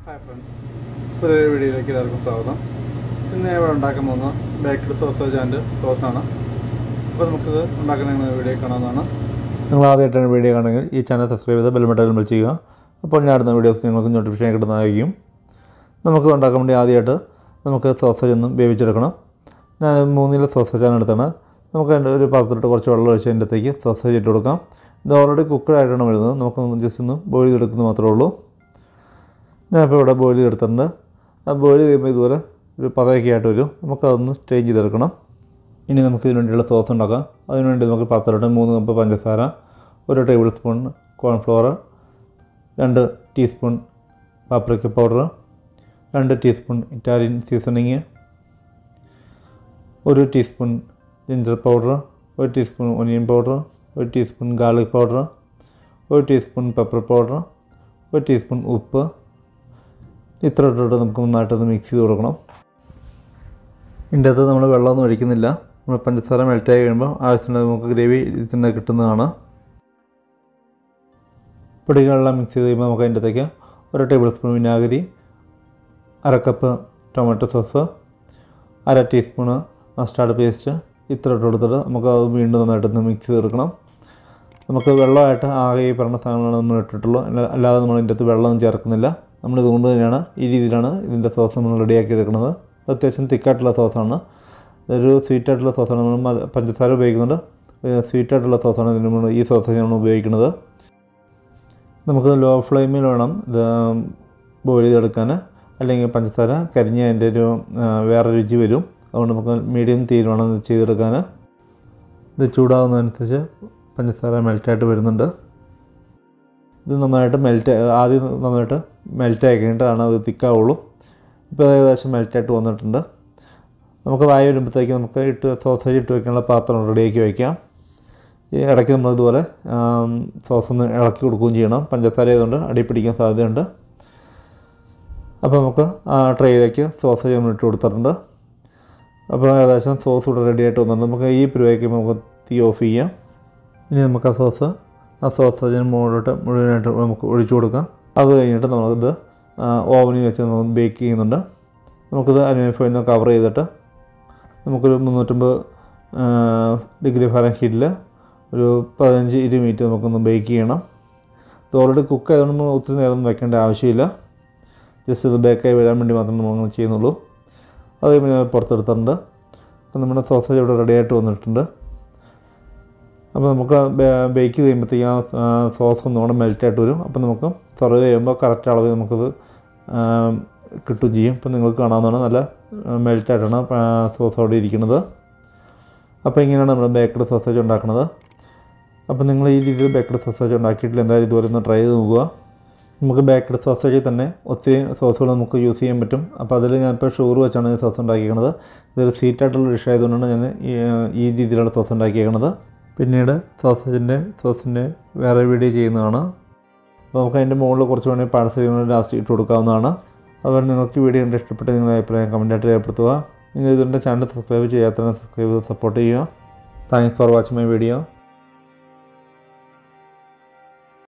hi friends പുതിയൊരു വീഡിയോയിലേക്ക് എല്ലാവർക്കും സ്വാഗതം ഇന്ന് ഞാൻ ഇവിടെ ഉണ്ടാക്കാൻ പോകുന്ന ബേക്കഡ് സോസേജ് ആൻഡ് സോസാണ് അപ്പോൾ നമുക്കിത് ഉണ്ടാക്കുന്ന വീഡിയോ കാണാവുന്നതാണ് നിങ്ങൾ ആദ്യമായിട്ടാണ് വീഡിയോ കാണുമെങ്കിൽ ഈ ചാനൽ സബ്സ്ക്രൈബ് ചെയ്ത് ബെൽബട്ടൺ വിളിച്ച് ചെയ്യുക അപ്പോൾ ഞാൻ അടുത്ത വീഡിയോസ് നിങ്ങൾക്ക് നോട്ടിഫിക്കേഷൻ കിട്ടുന്നതായിരിക്കും നമുക്ക് ഉണ്ടാക്കാൻ വേണ്ടി ആദ്യമായിട്ട് നമുക്ക് സോസേജ് ഒന്നും വേവിച്ചെടുക്കണം ഞാൻ മൂന്നിലെ സോസേജാണ് എടുത്താണ് നമുക്ക് അതിൻ്റെ ഒരു പാത്രത്തിലിട്ട് കുറച്ച് വെള്ളം ഒഴിച്ച് അതിൻ്റെ അകത്തേക്ക് സോസേജ് ഇട്ട് കൊടുക്കാം ഇത് ഓൾറെഡി കുക്കഡായിട്ടാണ് വരുന്നത് നമുക്കൊന്ന് ജസ്റ്റ് ഒന്ന് ബോയിൽ ചെയ്തെടുക്കുന്നത് മാത്രമേ ഉള്ളൂ ഞാനിപ്പോൾ ഇവിടെ ബോയിൽ ചെയ്തെടുത്തിട്ടുണ്ട് ആ ബോയിൽ ചെയ്യുമ്പോൾ ഇതുപോലെ ഒരു പതയൊക്കെ ആയിട്ട് വരും നമുക്കതൊന്ന് സ്റ്റേജ് ചെയ്തെടുക്കണം ഇനി നമുക്ക് ഇതിന് വേണ്ടിയുള്ള സോസ് ഉണ്ടാക്കാം അതിനുവേണ്ടി നമുക്ക് പാത്രത്തിലിട്ട് മൂന്ന് കപ്പ് പഞ്ചസാര ഒരു ടേബിൾ സ്പൂൺ കോൺഫ്ലോർ രണ്ട് ടീസ്പൂൺ പാപ്രിക്ക പൗഡർ രണ്ട് ടീസ്പൂൺ ഇറ്റാലിയൻ സീസണിങ് ഒരു ടീസ്പൂൺ ജിഞ്ചർ പൗഡർ ഒരു ടീസ്പൂൺ ഒനിയൻ പൗഡർ ഒരു ടീസ്പൂൺ ഗാർലിക് പൗഡർ ഒരു ടീസ്പൂൺ പെപ്പർ പൗഡർ ഒരു ടീസ്പൂൺ ഉപ്പ് ഇത്ര ഇട്ടിട്ട് നമുക്ക് നന്നായിട്ടൊന്ന് മിക്സ് ചെയ്ത് കൊടുക്കണം ഇതിൻ്റെ അകത്ത് നമ്മൾ വെള്ളമൊന്നും ഒഴിക്കുന്നില്ല നമ്മൾ പഞ്ചസാര മെൽറ്റായി കഴിയുമ്പോൾ ആവശ്യത്തിന് നമുക്ക് ഗ്രേവി ഇതിൻ്റെ കിട്ടുന്നതാണ് പൊടികളെല്ലാം മിക്സ് ചെയ്ത് കഴിയുമ്പോൾ നമുക്ക് അതിൻ്റെ അകത്തേക്ക് ഒരു ടേബിൾ സ്പൂൺ വിനാഗിരി അര കപ്പ് ടൊമാറ്റോ സോസ് അര ടീസ്പൂണ് മസ്റ്റാർഡ് പേസ്റ്റ് ഇത്ര ഇട്ട് കൊടുത്തിട്ട് നമുക്ക് അത് വീണ്ടും നന്നായിട്ടൊന്ന് മിക്സ് ചെയ്തെടുക്കണം നമുക്ക് വെള്ളമായിട്ട് ആകെ ഈ പറഞ്ഞ സാധനങ്ങളാണ് നമ്മൾ ഇട്ടിട്ടുള്ളൂ അല്ല- അല്ലാതെ നമ്മൾ ഇതിൻ്റെ അകത്ത് വെള്ളമൊന്നും ചേർക്കുന്നില്ല നമ്മൾ ഇതുകൊണ്ട് തന്നെയാണ് ഈ രീതിയിലാണ് ഇതിൻ്റെ സോസ് നമ്മൾ റെഡിയാക്കി എടുക്കുന്നത് ഇത് അത്യാവശ്യം തിക്കായിട്ടുള്ള സോസാണ് ഇതൊരു സ്വീറ്റായിട്ടുള്ള സോസാണ് നമ്മൾ മ- പഞ്ചസാര ഉപയോഗിക്കുന്നുണ്ട് സ്വീറ്റായിട്ടുള്ള സോസാണ് ഇതിന് നമ്മൾ ഈ സോസ് നമ്മൾ ഉപയോഗിക്കുന്നത് നമുക്ക് ലോ ഫ്ലെയിമിൽ വേണം ഇത് ബോയിൽ ചെയ്തെടുക്കാൻ അല്ലെങ്കിൽ പഞ്ചസാര കരിഞ്ഞ് അതിൻ്റെ ഒരു ആ, വേറെ രുചി വരും അതുകൊണ്ട് നമുക്ക് മീഡിയം തീയിൽ വേണം ഇത് ചെയ്തെടുക്കാൻ ഇത് ചൂടാകുന്നതനുസരിച്ച് പഞ്ചസാര മെൽറ്റായിട്ട് വരുന്നുണ്ട് ഇത് നന്നായിട്ട് മെൽറ്റ് ആദ്യം നന്നായിട്ട് മെൽറ്റായി കഴിഞ്ഞിട്ടാണ് അത് തിക്കാവുള്ളൂ ഇപ്പോൾ ഏകദേശം മെൽറ്റായിട്ട് വന്നിട്ടുണ്ട് നമുക്ക് വായ വരുമ്പോഴത്തേക്ക് നമുക്ക് ഇട്ട് സോസേജ് ഇട്ട് വയ്ക്കാനുള്ള പാത്രം റെഡിയാക്കി വയ്ക്കാം ഈ ഇടയ്ക്ക് നമ്മൾ ഇതുപോലെ സോസ് ഒന്ന് ഇളക്കി കൊടുക്കുകയും ചെയ്യണം പഞ്ചസാര ആയതുകൊണ്ട് അടി പിടിക്കാൻ സാധ്യതയുണ്ട് അപ്പോൾ നമുക്ക് ആ ട്രേയിലേക്ക് സോസേജ് നമ്മൾ ഇട്ട് കൊടുത്തിട്ടുണ്ട് അപ്പോൾ ഏകദേശം സോസ് ഇവിടെ റെഡി ആയിട്ട് വന്നിട്ടുണ്ട് നമുക്ക് ഈ പരിപാടിക്ക് നമുക്ക് തീ ഓഫ് ചെയ്യാം ഇനി നമുക്ക് ആ സോസ് ആ സോസേജിന് മുകളിലോട്ട് മുഴുവനായിട്ട് നമുക്ക് ഒഴിച്ചു കൊടുക്കാം അത് കഴിഞ്ഞിട്ട് നമുക്കിത് ഓവനിൽ വെച്ച് നമുക്ക് ബേക്ക് ചെയ്യുന്നുണ്ട് നമുക്കിത് അലുമിനിയം ഫോയിലിന് കവർ ചെയ്തിട്ട് നമുക്കൊരു മുന്നൂറ്റമ്പത് ഡിഗ്രി ഫാരൻ ഹീറ്റിൽ ഒരു പതിനഞ്ച് ഇരുപത് മിനിറ്റ് നമുക്കൊന്ന് ബേക്ക് ചെയ്യണം ഇത് ഓൾറെഡി കുക്ക് ആയതുകൊണ്ട് നമ്മൾ ഒത്തിരി നേരം ഒന്നും വെക്കേണ്ട ആവശ്യമില്ല ജസ്റ്റ് ഇത് ബേക്കായി വരാൻ വേണ്ടി മാത്രമേ നമ്മൾ ചെയ്യുന്നുള്ളൂ അത് കഴിയുമ്പോൾ ഞാൻ പുറത്തെടുത്തിട്ടുണ്ട് അപ്പം നമ്മുടെ സോസേജ് ഇവിടെ റെഡി ആയിട്ട് വന്നിട്ടുണ്ട് അപ്പോൾ നമുക്ക് ബേക്ക് ചെയ്ത് കഴിയുമ്പോഴത്തേക്ക് ആ സോസ് ഒന്നുകൂടെ മെൽറ്റായിട്ട് വരും അപ്പോൾ നമുക്ക് സെർവ് ചെയ്യുമ്പോൾ കറക്റ്റ് അളവിൽ നമുക്കത് ആ, കിട്ടുകയും ചെയ്യും ഇപ്പം നിങ്ങൾക്ക് കാണാവുന്നതാണ് നല്ല മെൽറ്റായിട്ടാണ് സോസ് അവിടെ ഇരിക്കുന്നത് അപ്പോൾ ഇങ്ങനെയാണ് നമ്മൾ ബേക്കഡ് സോസേജ് ഉണ്ടാക്കുന്നത് അപ്പോൾ നിങ്ങൾ ഈ രീതിയിൽ ബേക്കഡ് സോസേജ് ഉണ്ടാക്കിയിട്ടില്ല എന്തായാലും ഇതുപോലെ ഒന്ന് ട്രൈ ചെയ്ത് നോക്കുക നമുക്ക് ബേക്കഡ് സോസേജിൽ തന്നെ ഒത്തിരി സോസുകൾ നമുക്ക് യൂസ് ചെയ്യാൻ പറ്റും അപ്പോൾ അതിൽ ഞാനിപ്പോൾ ഷുഗർ വെച്ചാണ് ഈ സോസ് ഉണ്ടാക്കിയിരിക്കുന്നത് ഇതൊരു സ്വീറ്റ് ആയിട്ടുള്ള ഡിഷ് ആയതുകൊണ്ടാണ് ഞാൻ ഈ ഈ രീതിയിലുള്ള സോസ് ഉണ്ടാക്കിയിരിക്കുന്നത് പിന്നീട് സോസേജിൻ്റെ സോസിൻ്റെ വേറെ വീഡിയോ ചെയ്യുന്നതാണ് അപ്പോൾ നമുക്ക് അതിൻ്റെ മുകളിൽ കുറച്ച് വേണമെങ്കിൽ പാഴ്സൽ ലാസ്റ്റ് ഇട്ട് കൊടുക്കാവുന്നതാണ് അതുപോലെ നിങ്ങൾക്ക് ഈ വീഡിയോ കണ്ട് ഇഷ്ടപ്പെട്ട് നിങ്ങളുടെ അഭിപ്രായം കമൻറ്റായിട്ട് രേഖപ്പെടുത്തുക നിങ്ങൾ ഇതിൻ്റെ ചാനൽ സബ്സ്ക്രൈബ് ചെയ്യാത്തവരെ സബ്സ്ക്രൈബ് ചെയ്ത് സപ്പോർട്ട് ചെയ്യുക thanks for watching my video